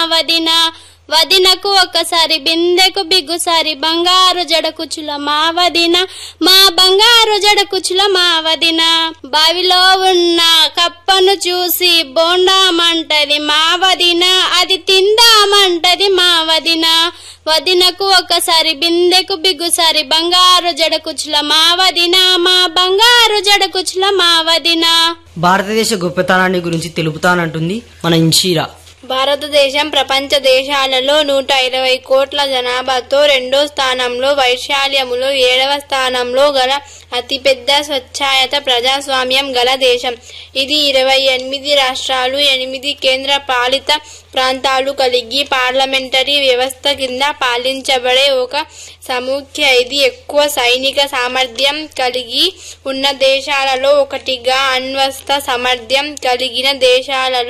వదిన వదినకు ఒకసారి బిందెకు బిగ్గుసారి బంగారు జడకుచుల మా వదిన మా బంగారు జడకుచుల మా వదిన బావిలో ఉన్న కప్పను చూసి బోండామంటది మా వదిన అది తిందామంటది మా వదిన వదినకు ఒకసారి బిందెకు బిగ్గుసారి బంగారు జడకుచుల మా వదిన మా బంగారు జడకుచుల మా వదిన భారతదేశ గొప్పతనాన్ని గురించి తెలుపుతానంటుంది మన ఇన్షీరా భారతదేశం ప్రపంచ దేశాలలో నూట ఇరవై కోట్ల జనాభాతో రెండో స్థానంలో వైశాల్యములో ఏడవ స్థానంలో గల అతిపెద్ద స్వచ్ఛాయత ప్రజాస్వామ్యం గల దేశం ఇది ఇరవై ఎనిమిది రాష్ట్రాలు ఎనిమిది కేంద్ర పాలిత ప్రాంతాలు కలిగి పార్లమెంటరీ వ్యవస్థ కింద పాలించబడే ఒక సముఖ్య ఇది ఎక్కువ సైనిక సామర్థ్యం కలిగి ఉన్న దేశాలలో ఒకటిగా అణ్వస్త్ర సామర్థ్యం కలిగిన దేశాలలో